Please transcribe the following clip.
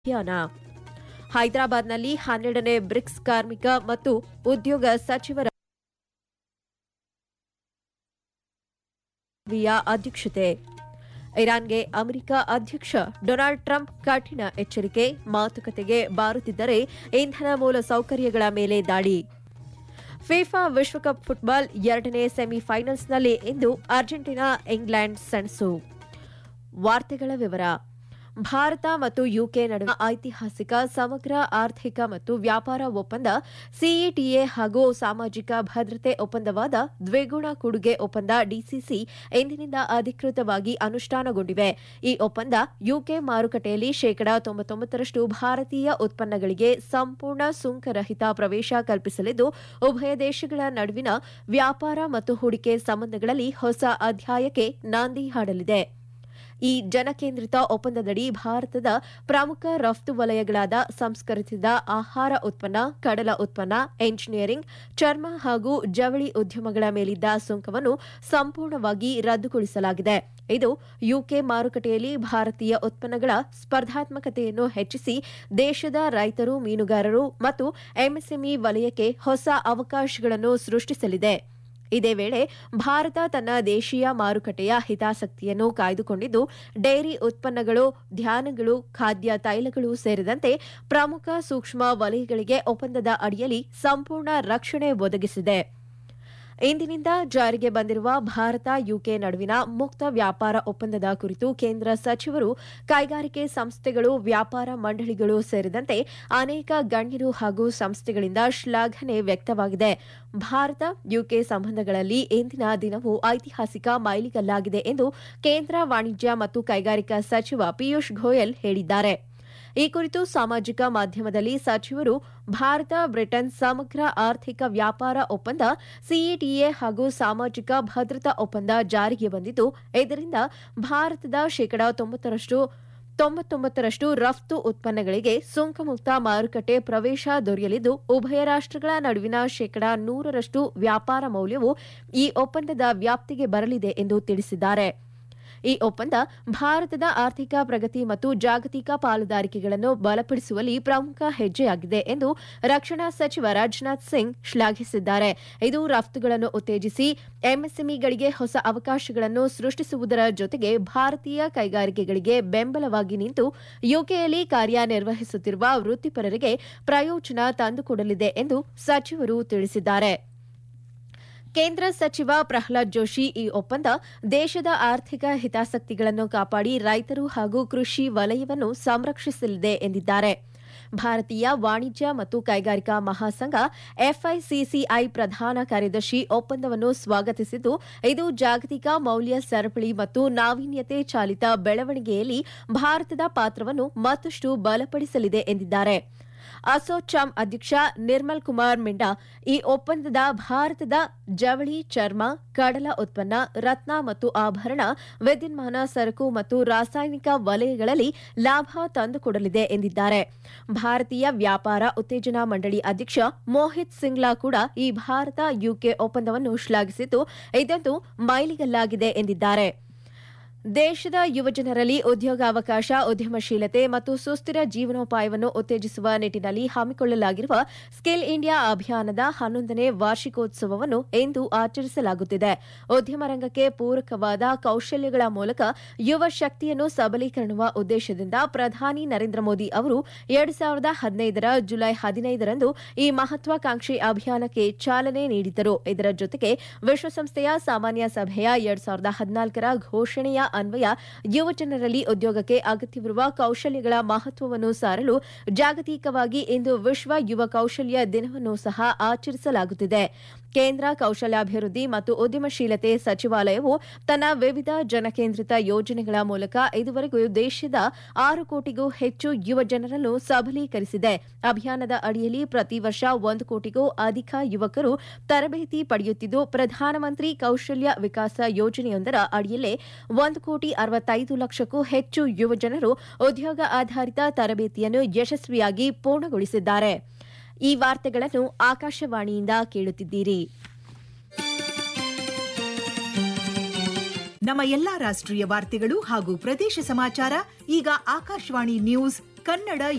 ಅಭಿಯಾನ ಹೈದರಾಬಾದ್ನಲ್ಲಿ ಹನ್ನೆರಡನೇ ಬ್ರಿಕ್ಸ್ ಕಾರ್ಮಿಕ ಮತ್ತು ಉದ್ಯೋಗ ಸಚಿವರ ವಿಯ ಅಧ್ಯಕ್ಷತೆ ಇರಾನ್ಗೆ ಅಮೆರಿಕ ಅಧ್ಯಕ್ಷ ಡೊನಾಲ್ಡ್ ಟ್ರಂಪ್ ಕಠಿಣ ಎಚ್ಚರಿಕೆ ಮಾತುಕತೆಗೆ ಬಾರುತ್ತಿದ್ದರೆ ಇಂಧನ ಮೂಲ ಸೌಕರ್ಯಗಳ ಮೇಲೆ ದಾಳಿ ಫಿಫಾ ವಿಶ್ವಕಪ್ ಫುಟ್ಬಾಲ್ ಎರಡನೇ ಸೆಮಿಫೈನಲ್ಸ್ನಲ್ಲಿ ಇಂದು ಅರ್ಜೆಂಟೀನಾ ಇಂಗ್ಲೆಂಡ್ ಸೆಣಸು ವಾರ್ತೆಗಳ ವಿವರ ಭಾರತ ಮತ್ತು ಯುಕೆ ನಡುವೆ ಐತಿಹಾಸಿಕ ಸಮಗ್ರ ಆರ್ಥಿಕ ಮತ್ತು ವ್ಯಾಪಾರ ಒಪ್ಪಂದ ಸಿಇಟಿಎ ಹಾಗೂ ಸಾಮಾಜಿಕ ಭದ್ರತೆ ಒಪ್ಪಂದವಾದ ದ್ವಿಗುಣ ಕೊಡುಗೆ ಒಪ್ಪಂದ ಡಿಸಿಸಿ ಇಂದಿನಿಂದ ಅಧಿಕೃತವಾಗಿ ಅನುಷ್ಠಾನಗೊಂಡಿವೆ ಈ ಒಪ್ಪಂದ ಯುಕೆ ಮಾರುಕಟ್ಟೆಯಲ್ಲಿ ಶೇಕಡಾ ತೊಂಬತ್ತೊಂಬತ್ತರಷ್ಟು ಭಾರತೀಯ ಉತ್ಪನ್ನಗಳಿಗೆ ಸಂಪೂರ್ಣ ಸುಂಕರಹಿತ ಪ್ರವೇಶ ಕಲ್ಪಿಸಲಿದ್ದು ಉಭಯ ದೇಶಗಳ ನಡುವಿನ ವ್ಯಾಪಾರ ಮತ್ತು ಹೂಡಿಕೆ ಸಂಬಂಧಗಳಲ್ಲಿ ಹೊಸ ಅಧ್ಯಾಯಕ್ಕೆ ನಾಂದಿ ಹಾಡಲಿದೆ ಈ ಜನಕೇಂದ್ರಿತ ಒಪ್ಪಂದದಡಿ ಭಾರತದ ಪ್ರಮುಖ ರಫ್ತು ವಲಯಗಳಾದ ಸಂಸ್ಕರಿಸಿದ ಆಹಾರ ಉತ್ಪನ್ನ ಕಡಲ ಉತ್ಪನ್ನ ಎಂಜಿನಿಯರಿಂಗ್ ಚರ್ಮ ಹಾಗೂ ಜವಳಿ ಉದ್ಯಮಗಳ ಮೇಲಿದ್ದ ಸುಂಕವನ್ನು ಸಂಪೂರ್ಣವಾಗಿ ರದ್ದುಗೊಳಿಸಲಾಗಿದೆ ಇದು ಯುಕೆ ಮಾರುಕಟ್ಟೆಯಲ್ಲಿ ಭಾರತೀಯ ಉತ್ಪನ್ನಗಳ ಸ್ಪರ್ಧಾತ್ಮಕತೆಯನ್ನು ಹೆಚ್ಚಿಸಿ ದೇಶದ ರೈತರು ಮೀನುಗಾರರು ಮತ್ತು ಎಂಎಸ್ಎಂಇ ವಲಯಕ್ಕೆ ಹೊಸ ಅವಕಾಶಗಳನ್ನು ಸೃಷ್ಟಿಸಲಿದೆ ಇದೇ ವೇಳೆ ಭಾರತ ತನ್ನ ದೇಶೀಯ ಮಾರುಕಟ್ಟೆಯ ಹಿತಾಸಕ್ತಿಯನ್ನು ಕಾಯ್ದುಕೊಂಡಿದ್ದು ಡೈರಿ ಉತ್ಪನ್ನಗಳು ಧಾನ್ಯಗಳು ಖಾದ್ಯ ತೈಲಗಳು ಸೇರಿದಂತೆ ಪ್ರಮುಖ ಸೂಕ್ಷ್ಮ ವಲಯಗಳಿಗೆ ಒಪ್ಪಂದದ ಅಡಿಯಲ್ಲಿ ಸಂಪೂರ್ಣ ರಕ್ಷಣೆ ಒದಗಿಸಿದೆ ಇಂದಿನಿಂದ ಜಾರಿಗೆ ಬಂದಿರುವ ಭಾರತ ಯುಕೆ ನಡುವಿನ ಮುಕ್ತ ವ್ಯಾಪಾರ ಒಪ್ಪಂದದ ಕುರಿತು ಕೇಂದ್ರ ಸಚಿವರು ಕೈಗಾರಿಕೆ ಸಂಸ್ಥೆಗಳು ವ್ಯಾಪಾರ ಮಂಡಳಿಗಳು ಸೇರಿದಂತೆ ಅನೇಕ ಗಣ್ಯರು ಹಾಗೂ ಸಂಸ್ಥೆಗಳಿಂದ ಶ್ಲಾಘನೆ ವ್ಯಕ್ತವಾಗಿದೆ ಭಾರತ ಯುಕೆ ಸಂಬಂಧಗಳಲ್ಲಿ ಇಂದಿನ ದಿನವು ಐತಿಹಾಸಿಕ ಮೈಲಿಗಲ್ಲಾಗಿದೆ ಎಂದು ಕೇಂದ್ರ ವಾಣಿಜ್ಯ ಮತ್ತು ಕೈಗಾರಿಕಾ ಸಚಿವ ಪಿಯೂಷ್ ಗೋಯಲ್ ಹೇಳಿದ್ದಾರೆ ಈ ಕುರಿತು ಸಾಮಾಜಿಕ ಮಾಧ್ಯಮದಲ್ಲಿ ಸಚಿವರು ಭಾರತ ಬ್ರಿಟನ್ ಸಮಗ್ರ ಆರ್ಥಿಕ ವ್ಯಾಪಾರ ಒಪ್ಪಂದ ಸಿಇಟಿಎ ಹಾಗೂ ಸಾಮಾಜಿಕ ಭದ್ರತಾ ಒಪ್ಪಂದ ಜಾರಿಗೆ ಬಂದಿದ್ದು ಇದರಿಂದ ಭಾರತದ ಶೇಕಡಾ ತೊಂಬತ್ತರಷ್ಟು ತೊಂಬತ್ತೊಂಬತ್ತರಷ್ಟು ರಫ್ತು ಉತ್ಪನ್ನಗಳಿಗೆ ಸುಂಕಮುಕ್ತ ಮಾರುಕಟ್ಟೆ ಪ್ರವೇಶ ದೊರೆಯಲಿದ್ದು ಉಭಯ ರಾಷ್ಟಗಳ ನಡುವಿನ ಶೇಕಡಾ ನೂರರಷ್ಟು ವ್ಯಾಪಾರ ಮೌಲ್ಯವು ಈ ಒಪ್ಪಂದದ ವ್ಯಾಪ್ತಿಗೆ ಬರಲಿದೆ ಎಂದು ತಿಳಿಸಿದ್ದಾರೆ ಈ ಒಪ್ಪಂದ ಭಾರತದ ಆರ್ಥಿಕ ಪ್ರಗತಿ ಮತ್ತು ಜಾಗತಿಕ ಪಾಲುದಾರಿಕೆಗಳನ್ನು ಬಲಪಡಿಸುವಲ್ಲಿ ಪ್ರಮುಖ ಹೆಜ್ಜೆಯಾಗಿದೆ ಎಂದು ರಕ್ಷಣಾ ಸಚಿವ ರಾಜನಾಥ್ ಸಿಂಗ್ ಶ್ಲಾಘಿಸಿದ್ದಾರೆ ಇದು ರಫ್ತುಗಳನ್ನು ಉತ್ತೇಜಿಸಿ ಎಂಎಸ್ಎಂಇಗಳಿಗೆ ಹೊಸ ಅವಕಾಶಗಳನ್ನು ಸೃಷ್ಟಿಸುವುದರ ಜೊತೆಗೆ ಭಾರತೀಯ ಕೈಗಾರಿಕೆಗಳಿಗೆ ಬೆಂಬಲವಾಗಿ ನಿಂತು ಯುಕೆಯಲ್ಲಿ ಕಾರ್ಯನಿರ್ವಹಿಸುತ್ತಿರುವ ವೃತ್ತಿಪರರಿಗೆ ಪ್ರಯೋಜನ ತಂದುಕೊಡಲಿದೆ ಎಂದು ಸಚಿವರು ತಿಳಿಸಿದ್ದಾರೆ ಕೇಂದ್ರ ಸಚಿವ ಪ್ರಹ್ಲಾದ್ ಜೋಶಿ ಈ ಒಪ್ಪಂದ ದೇಶದ ಆರ್ಥಿಕ ಹಿತಾಸಕ್ತಿಗಳನ್ನು ಕಾಪಾಡಿ ರೈತರು ಹಾಗೂ ಕೃಷಿ ವಲಯವನ್ನು ಸಂರಕ್ಷಿಸಲಿದೆ ಎಂದಿದ್ದಾರೆ ಭಾರತೀಯ ವಾಣಿಜ್ಯ ಮತ್ತು ಕೈಗಾರಿಕಾ ಮಹಾಸಂಘ ಎಫ್ಐಸಿಸಿಐ ಪ್ರಧಾನ ಕಾರ್ಯದರ್ಶಿ ಒಪ್ಪಂದವನ್ನು ಸ್ವಾಗತಿಸಿದ್ದು ಇದು ಜಾಗತಿಕ ಮೌಲ್ಯ ಸರಪಳಿ ಮತ್ತು ನಾವೀನ್ಯತೆ ಚಾಲಿತ ಬೆಳವಣಿಗೆಯಲ್ಲಿ ಭಾರತದ ಪಾತ್ರವನ್ನು ಮತ್ತಷ್ಟು ಬಲಪಡಿಸಲಿದೆ ಎಂದಿದ್ದಾರೆ ಅಸೋಚಾಮ್ ಅಧ್ಯಕ್ಷ ನಿರ್ಮಲ್ ಕುಮಾರ್ ಮಿಂಡಾ ಈ ಒಪ್ಪಂದದ ಭಾರತದ ಜವಳಿ ಚರ್ಮ ಕಡಲ ಉತ್ಪನ್ನ ರತ್ನ ಮತ್ತು ಆಭರಣ ವಿದ್ಯುನ್ಮಾನ ಸರಕು ಮತ್ತು ರಾಸಾಯನಿಕ ವಲಯಗಳಲ್ಲಿ ಲಾಭ ತಂದುಕೊಡಲಿದೆ ಎಂದಿದ್ದಾರೆ ಭಾರತೀಯ ವ್ಯಾಪಾರ ಉತ್ತೇಜನಾ ಮಂಡಳಿ ಅಧ್ಯಕ್ಷ ಮೋಹಿತ್ ಸಿಂಗ್ಲಾ ಕೂಡ ಈ ಭಾರತ ಯುಕೆ ಒಪ್ಪಂದವನ್ನು ಶ್ಲಾಘಿಸಿದ್ದು ಇದೊಂದು ಮೈಲಿಗಲ್ಲಾಗಿದೆ ಎಂದಿದ್ದಾರೆ ದೇಶದ ಯುವಜನರಲ್ಲಿ ಉದ್ಯೋಗಾವಕಾಶ ಉದ್ಯಮಶೀಲತೆ ಮತ್ತು ಸುಸ್ಥಿರ ಜೀವನೋಪಾಯವನ್ನು ಉತ್ತೇಜಿಸುವ ನಿಟ್ಟಿನಲ್ಲಿ ಹಮ್ಮಿಕೊಳ್ಳಲಾಗಿರುವ ಸ್ಕಿಲ್ ಇಂಡಿಯಾ ಅಭಿಯಾನದ ಹನ್ನೊಂದನೇ ವಾರ್ಷಿಕೋತ್ಸವವನ್ನು ಇಂದು ಆಚರಿಸಲಾಗುತ್ತಿದೆ ಉದ್ಯಮ ರಂಗಕ್ಕೆ ಪೂರಕವಾದ ಕೌಶಲ್ಯಗಳ ಮೂಲಕ ಯುವ ಶಕ್ತಿಯನ್ನು ಸಬಲೀಕರಣವ ಉದ್ದೇಶದಿಂದ ಪ್ರಧಾನಿ ನರೇಂದ್ರ ಮೋದಿ ಅವರು ಎರಡು ಸಾವಿರದ ಹದಿನೈದರ ಜುಲೈ ಹದಿನೈದರಂದು ಈ ಮಹತ್ವಾಕಾಂಕ್ಷಿ ಅಭಿಯಾನಕ್ಕೆ ಚಾಲನೆ ನೀಡಿದ್ದರು ಇದರ ಜೊತೆಗೆ ವಿಶ್ವಸಂಸ್ಥೆಯ ಸಾಮಾನ್ಯ ಸಭೆಯ ಎರಡು ಸಾವಿರದ ಹದಿನಾಲ್ಕರ ಘೋಷಣೆಯ ಅನ್ವಯ ಯುವಜನರಲ್ಲಿ ಉದ್ಯೋಗಕ್ಕೆ ಅಗತ್ಯವಿರುವ ಕೌಶಲ್ಯಗಳ ಮಹತ್ವವನ್ನು ಸಾರಲು ಜಾಗತಿಕವಾಗಿ ಇಂದು ವಿಶ್ವ ಯುವ ಕೌಶಲ್ಯ ದಿನವನ್ನು ಸಹ ಆಚರಿಸಲಾಗುತ್ತಿದೆ ಕೇಂದ್ರ ಕೌಶಲ್ಯಾಭಿವೃದ್ಧಿ ಮತ್ತು ಉದ್ಯಮಶೀಲತೆ ಸಚಿವಾಲಯವು ತನ್ನ ವಿವಿಧ ಜನಕೇಂದ್ರಿತ ಯೋಜನೆಗಳ ಮೂಲಕ ಇದುವರೆಗೂ ದೇಶದ ಆರು ಕೋಟಿಗೂ ಹೆಚ್ಚು ಯುವ ಜನರನ್ನು ಸಬಲೀಕರಿಸಿದೆ ಅಭಿಯಾನದ ಅಡಿಯಲ್ಲಿ ಪ್ರತಿ ವರ್ಷ ಒಂದು ಕೋಟಿಗೂ ಅಧಿಕ ಯುವಕರು ತರಬೇತಿ ಪಡೆಯುತ್ತಿದ್ದು ಪ್ರಧಾನಮಂತ್ರಿ ಕೌಶಲ್ಯ ವಿಕಾಸ ಯೋಜನೆಯೊಂದರ ಅಡಿಯಲ್ಲೇ ಒಂದು ಕೋಟಿ ಅರವತ್ತೈದು ಲಕ್ಷಕ್ಕೂ ಹೆಚ್ಚು ಯುವಜನರು ಉದ್ಯೋಗ ಆಧಾರಿತ ತರಬೇತಿಯನ್ನು ಯಶಸ್ವಿಯಾಗಿ ಪೂರ್ಣಗೊಳಿಸಿದ್ದಾರೆ ಈ ವಾರ್ತೆಗಳನ್ನು ಆಕಾಶವಾಣಿಯಿಂದ ಕೇಳುತ್ತಿದ್ದೀರಿ ನಮ್ಮ ಎಲ್ಲಾ ರಾಷ್ಟ್ರೀಯ ವಾರ್ತೆಗಳು ಹಾಗೂ ಪ್ರದೇಶ ಸಮಾಚಾರ ಈಗ ಆಕಾಶವಾಣಿ ನ್ಯೂಸ್ ಕನ್ನಡ